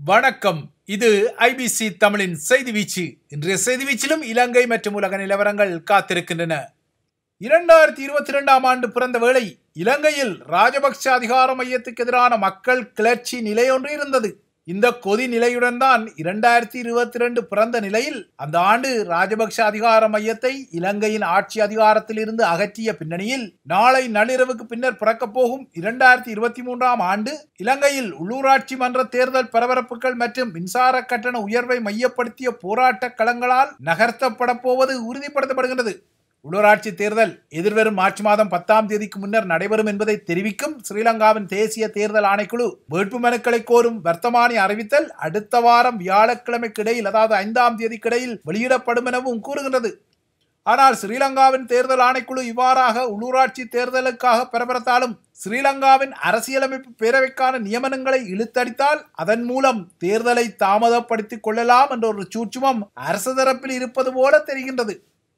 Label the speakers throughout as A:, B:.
A: வணக்கம் இது ஐபிசி தமிழின் செய்தி வீச்சு இன்றைய செய்தி வீச்சிலும் இலங்கை மற்றும் உலக நிலவரங்கள் காத்திருக்கின்றன இரண்டாயிரத்தி இருபத்தி இரண்டாம் ஆண்டு பிறந்த வேளை இலங்கையில் ராஜபக்ச அதிகார மையத்துக்கு எதிரான மக்கள் கிளர்ச்சி நிலையொன்று இருந்தது இந்த கொதி நிலையுடன் தான் இரண்டாயிரத்தி இருபத்தி ரெண்டு பிறந்த நிலையில் அந்த ஆண்டு ராஜபக்ஷ அதிகார மையத்தை இலங்கையின் ஆட்சி அதிகாரத்தில் இருந்து அகற்றிய பின்னணியில் நாளை நள்ளிரவுக்கு பின்னர் பிறக்கப் போகும் இரண்டாயிரத்தி இருபத்தி மூன்றாம் ஆண்டு இலங்கையில் உள்ளூராட்சி மன்ற தேர்தல் பரபரப்புகள் மற்றும் மின்சார கட்டண உயர்வை மையப்படுத்திய போராட்ட களங்களால் நகர்த்தப்பட போவது உறுதிப்படுத்தப்படுகின்றது உள்ளூராட்சி தேர்தல் எதிர்வரும் மார்ச் மாதம் பத்தாம் தேதிக்கு முன்னர் நடைபெறும் என்பதை தெரிவிக்கும் ஸ்ரீலங்காவின் தேசிய தேர்தல் ஆணைக்குழு வேட்பு மனுக்களை கோரும் வர்த்தமானி அறிவித்தல் அடுத்த வாரம் வியாழக்கிழமைக்கு இடையில் அதாவது ஐந்தாம் தேதிக்கு இடையில் வெளியிடப்படும் எனவும் கூறுகின்றது ஆனால் ஸ்ரீலங்காவின் தேர்தல் ஆணைக்குழு இவ்வாறாக உள்ளூராட்சி தேர்தலுக்காக பெறப்பெறத்தாலும் ஸ்ரீலங்காவின் அரசியலமைப்பு பேரவைக்கான நியமனங்களை இழுத்தடித்தால் அதன் மூலம் தேர்தலை தாமதப்படுத்திக் கொள்ளலாம் என்ற ஒரு சூட்சுமம் அரசு தரப்பில் இருப்பது போல தெரிகின்றது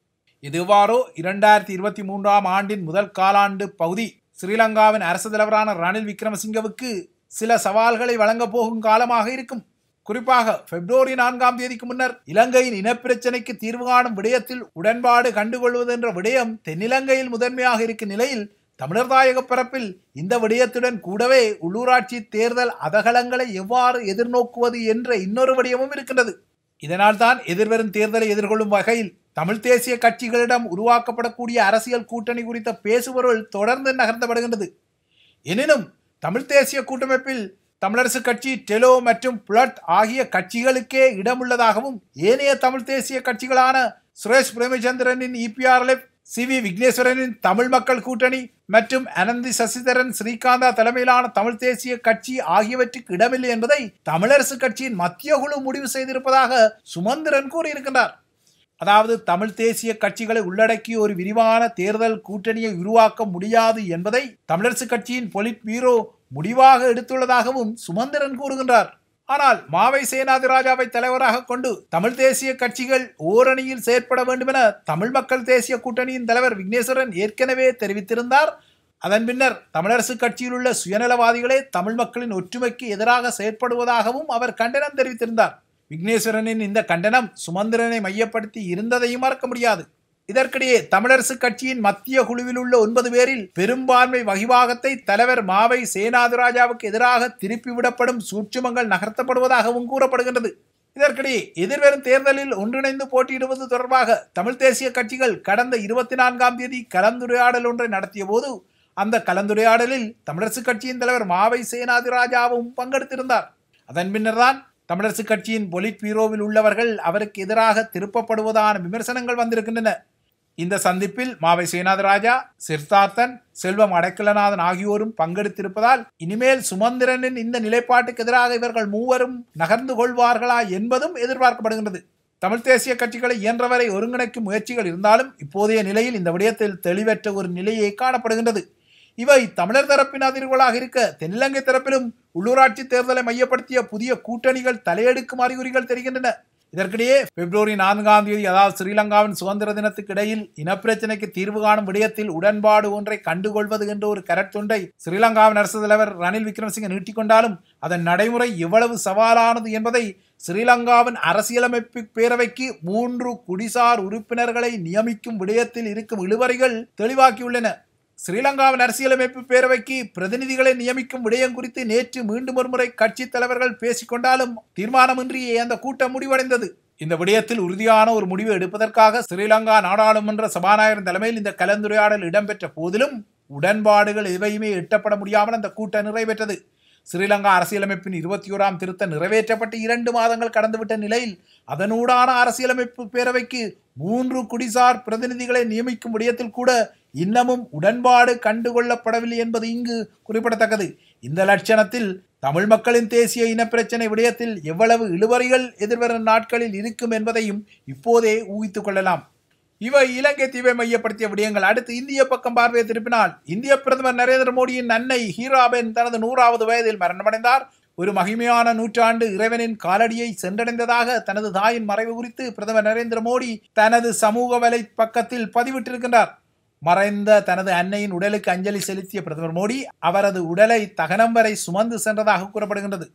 A: இதுவாறோ இரண்டாயிரத்தி இருபத்தி மூன்றாம் ஆண்டின் முதல் காலாண்டு பகுதி ஸ்ரீலங்காவின் அரசு தலைவரான ரணில் விக்ரமசிங்கவுக்கு சில சவால்களை வழங்கப் போகும் காலமாக இருக்கும் குறிப்பாக பிப்ரவரி நான்காம் தேதிக்கு முன்னர் இலங்கையின் இனப்பிரச்சினைக்கு தீர்வு காணும் விடயத்தில் உடன்பாடு கண்டுகொள்வது என்ற விடயம் தென்னிலங்கையில் முதன்மையாக இருக்கும் நிலையில் தமிழர் தாயக பரப்பில் இந்த விடயத்துடன் கூடவே உள்ளூராட்சி தேர்தல் அதகலங்களை எவ்வாறு எதிர்நோக்குவது என்ற இன்னொரு விடயமும் இருக்கின்றது இதனால் தான் எதிர்வரும் தேர்தலை எதிர்கொள்ளும் வகையில் தமிழ் தேசிய கட்சிகளிடம் உருவாக்கப்படக்கூடிய அரசியல் கூட்டணி குறித்த பேசுபொருள் தொடர்ந்து நகர்த்தப்படுகின்றது எனினும் தமிழ் தேசிய கூட்டமைப்பில் தமிழரசு கட்சி டெலோ மற்றும் புலட் ஆகிய கட்சிகளுக்கே இடமுள்ளதாகவும் ஏனைய தமிழ் தேசிய கட்சிகளான சுரேஷ் பிரேமச்சந்திரனின் இபிஆர்எஃப் சி வி விக்னேஸ்வரனின் தமிழ் மக்கள் கூட்டணி மற்றும் அனந்தி சசிதரன் ஸ்ரீகாந்தா தலைமையிலான தமிழ் தேசிய கட்சி ஆகியவற்றுக்கு இடமில்லை என்பதை தமிழரசு கட்சியின் மத்திய குழு முடிவு செய்திருப்பதாக சுமந்திரன் கூறியிருக்கின்றார் அதாவது தமிழ் தேசிய கட்சிகளை உள்ளடக்கிய ஒரு விரிவான தேர்தல் கூட்டணியை உருவாக்க முடியாது என்பதை தமிழரசு கட்சியின் பொலிட் பீரோ முடிவாக எடுத்துள்ளதாகவும் சுமந்திரன் கூறுகின்றார் ஆனால் மாவை சேனாதிராஜாவை தலைவராக கொண்டு தமிழ் தேசிய கட்சிகள் ஓரணியில் செயற்பட வேண்டும் என தமிழ் மக்கள் தேசிய கூட்டணியின் தலைவர் விக்னேஸ்வரன் ஏற்கனவே தெரிவித்திருந்தார் அதன் பின்னர் தமிழரசு கட்சியில் உள்ள சுயநலவாதிகளே தமிழ் மக்களின் ஒற்றுமைக்கு எதிராக செயற்படுவதாகவும் அவர் கண்டனம் தெரிவித்திருந்தார் விக்னேஸ்வரனின் இந்த கண்டனம் சுமந்திரனை மையப்படுத்தி இருந்ததையும் மறக்க முடியாது இதற்கிடையே தமிழரசு கட்சியின் மத்திய குழுவில் உள்ள ஒன்பது பேரில் பெரும்பான்மை வகிவாகத்தை தலைவர் மாவை சேனாதிராஜாவுக்கு எதிராக திருப்பிவிடப்படும் சூட்சுமங்கள் நகர்த்தப்படுவதாகவும் கூறப்படுகின்றது இதற்கிடையே எதிர்வரும் தேர்தலில் ஒன்றிணைந்து போட்டியிடுவது தொடர்பாக தமிழ் தேசிய கட்சிகள் கடந்த இருபத்தி நான்காம் தேதி கலந்துரையாடல் ஒன்றை நடத்திய போது அந்த கலந்துரையாடலில் தமிழரசு கட்சியின் தலைவர் மாவை சேனாதிராஜாவும் பங்கெடுத்திருந்தார் அதன் பின்னர்தான் தமிழரசு கட்சியின் பொலிட் பீரோவில் உள்ளவர்கள் அவருக்கு எதிராக திருப்பப்படுவதான விமர்சனங்கள் வந்திருக்கின்றன இந்த சந்திப்பில் மாவை சேனாதராஜா சித்தார்த்தன் செல்வம் அடைக்கலநாதன் ஆகியோரும் பங்கெடுத்திருப்பதால் இனிமேல் சுமந்திரனின் இந்த நிலைப்பாட்டுக்கு எதிராக இவர்கள் மூவரும் நகர்ந்து கொள்வார்களா என்பதும் எதிர்பார்க்கப்படுகின்றது தமிழ் தேசிய கட்சிகளை இயன்றவரை ஒருங்கிணைக்கும் முயற்சிகள் இருந்தாலும் இப்போதைய நிலையில் இந்த விடயத்தில் தெளிவற்ற ஒரு நிலையே காணப்படுகின்றது இவை தமிழர் தரப்பின் அதிர்வுகளாக இருக்க தென்னிலங்கை தரப்பிலும் உள்ளூராட்சி தேர்தலை மையப்படுத்திய புதிய கூட்டணிகள் தலையெடுக்கும் அறிகுறிகள் தெரிகின்றன இதற்கிடையே பிப்ரவரி நான்காம் தேதி அதாவது ஸ்ரீலங்காவின் சுதந்திர தினத்துக்கு இடையில் இனப்பிரச்சினைக்கு தீர்வு காணும் விடயத்தில் உடன்பாடு ஒன்றை கண்டுகொள்வது என்ற ஒரு கரத்துண்டை ஸ்ரீலங்காவின் அரசு தலைவர் ரணில் விக்ரமசிங்க நீட்டிக்கொண்டாலும் அதன் நடைமுறை எவ்வளவு சவாலானது என்பதை ஸ்ரீலங்காவின் அரசியலமைப்பு பேரவைக்கு மூன்று குடிசார் உறுப்பினர்களை நியமிக்கும் விடயத்தில் இருக்கும் இழுவறைகள் தெளிவாக்கியுள்ளன ஸ்ரீலங்காவின் அரசியலமைப்பு பேரவைக்கு பிரதிநிதிகளை நியமிக்கும் விடயம் குறித்து நேற்று மீண்டும் ஒருமுறை கட்சி தலைவர்கள் பேசிக்கொண்டாலும் தீர்மானமின்றியே அந்த கூட்டம் முடிவடைந்தது இந்த விடயத்தில் உறுதியான ஒரு முடிவு எடுப்பதற்காக ஸ்ரீலங்கா நாடாளுமன்ற சபாநாயகர் தலைமையில் இந்த கலந்துரையாடல் இடம்பெற்ற போதிலும் உடன்பாடுகள் எவையுமே எட்டப்பட முடியாமல் அந்த கூட்டம் நிறைவேற்றது ஸ்ரீலங்கா அரசியலமைப்பின் இருபத்தி ஓராம் திருத்தம் நிறைவேற்றப்பட்டு இரண்டு மாதங்கள் கடந்துவிட்ட நிலையில் அதனூடான அரசியலமைப்பு பேரவைக்கு மூன்று குடிசார் பிரதிநிதிகளை நியமிக்கும் விடயத்தில் கூட இன்னமும் உடன்பாடு கண்டுகொள்ளப்படவில்லை என்பது இங்கு குறிப்பிடத்தக்கது இந்த லட்சணத்தில் தமிழ் மக்களின் தேசிய இனப்பிரச்சனை விடயத்தில் எவ்வளவு இழுவறிகள் எதிர்வரும் நாட்களில் இருக்கும் என்பதையும் இப்போதே ஊகித்துக் கொள்ளலாம் இவை இலங்கை தீவை மையப்படுத்திய விடயங்கள் அடுத்து இந்திய பக்கம் பார்வையை திருப்பினால் இந்திய பிரதமர் நரேந்திர மோடியின் அன்னை ஹீராபென் தனது நூறாவது வயதில் மரணமடைந்தார் ஒரு மகிமையான நூற்றாண்டு இறைவனின் காலடியை சென்றடைந்ததாக தனது தாயின் மறைவு குறித்து பிரதமர் நரேந்திர மோடி தனது சமூக வலை பக்கத்தில் பதிவிட்டிருக்கின்றார் மறைந்த தனது அன்னையின் உடலுக்கு அஞ்சலி செலுத்திய பிரதமர் மோடி அவரது உடலை தகனம் வரை சுமந்து சென்றதாக கூறப்படுகின்றது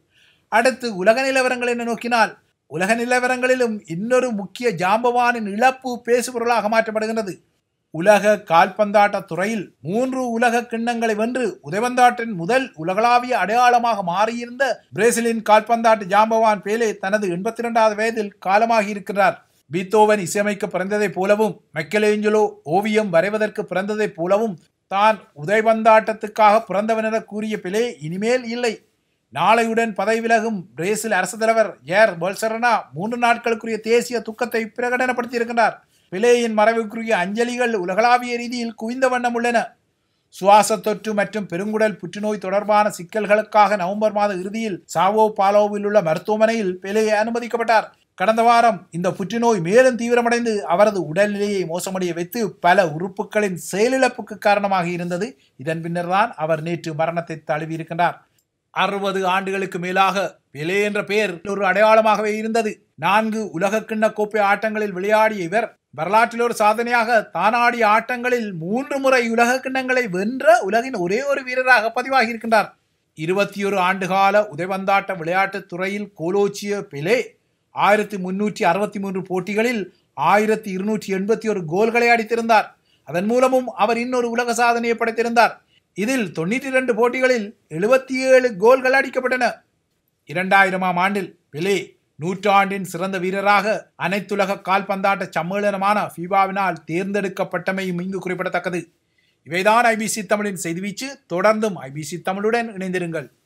A: அடுத்து உலக நிலவரங்கள் என்ன நோக்கினால் உலக நிலவரங்களிலும் இன்னொரு முக்கிய ஜாம்பவானின் இழப்பு பேசுபொருளாக மாற்றப்படுகின்றது உலக கால்பந்தாட்ட துறையில் மூன்று உலக கிண்ணங்களை வென்று உதைபந்தாட்டின் முதல் உலகளாவிய அடையாளமாக மாறியிருந்த பிரேசிலின் கால்பந்தாட்டு ஜாம்பவான் பேலே தனது எண்பத்தி இரண்டாவது வயதில் காலமாகி இருக்கிறார் பீத்தோவன் இசையமைக்க பிறந்ததைப் போலவும் மைக்கேலேஞ்சலோ ஓவியம் வரைவதற்கு பிறந்ததைப் போலவும் தான் உதைபந்தாட்டத்துக்காக பிறந்தவன் என கூறிய பிலே இனிமேல் இல்லை நாளையுடன் பதவி விலகும் பிரேசில் அரசு தலைவர் ஏர் போல்சரனா மூன்று நாட்களுக்குரிய தேசிய துக்கத்தை பிரகடனப்படுத்தியிருக்கின்றார் பிலேயின் மறைவுக்குரிய அஞ்சலிகள் உலகளாவிய ரீதியில் குவிந்த வண்ணம் உள்ளன சுவாச தொற்று மற்றும் பெருங்குடல் புற்றுநோய் தொடர்பான சிக்கல்களுக்காக நவம்பர் மாத இறுதியில் சாவோ பாலோவில் உள்ள மருத்துவமனையில் பிலே அனுமதிக்கப்பட்டார் கடந்த வாரம் இந்த புற்றுநோய் மேலும் தீவிரமடைந்து அவரது உடல்நிலையை மோசமடைய வைத்து பல உறுப்புகளின் செயலிழப்புக்கு காரணமாக இருந்தது இதன் பின்னர்தான் அவர் நேற்று மரணத்தை தழுவியிருக்கின்றார் அறுபது ஆண்டுகளுக்கு மேலாக பெலே என்ற பெயர் ஒரு அடையாளமாகவே இருந்தது நான்கு உலக கிண்ண கோப்பை ஆட்டங்களில் விளையாடிய இவர் வரலாற்றில் ஒரு சாதனையாக தானாடிய ஆட்டங்களில் மூன்று முறை உலக கிண்ணங்களை வென்ற உலகின் ஒரே ஒரு வீரராக பதிவாகி இருக்கின்றார் இருபத்தி ஒரு ஆண்டுகால உதைவந்தாட்ட விளையாட்டுத் துறையில் கோலோச்சிய பெலே ஆயிரத்தி முன்னூற்றி அறுபத்தி மூன்று போட்டிகளில் ஆயிரத்தி இருநூற்றி எண்பத்தி ஒரு கோல்களை அடித்திருந்தார் அதன் மூலமும் அவர் இன்னொரு உலக சாதனையை படைத்திருந்தார் இதில் தொண்ணூற்றி இரண்டு போட்டிகளில் எழுபத்தி ஏழு கோல்கள் அடிக்கப்பட்டன இரண்டாயிரமாம் ஆண்டில் பெலே நூற்றாண்டின் சிறந்த வீரராக அனைத்துலக கால்பந்தாட்ட சம்மேளனமான ஃபீபாவினால் தேர்ந்தெடுக்கப்பட்டமையும் இங்கு குறிப்பிடத்தக்கது இவைதான் ஐபிசி தமிழின் செய்திவீச்சு தொடர்ந்தும் ஐபிசி தமிழுடன் இணைந்திருங்கள்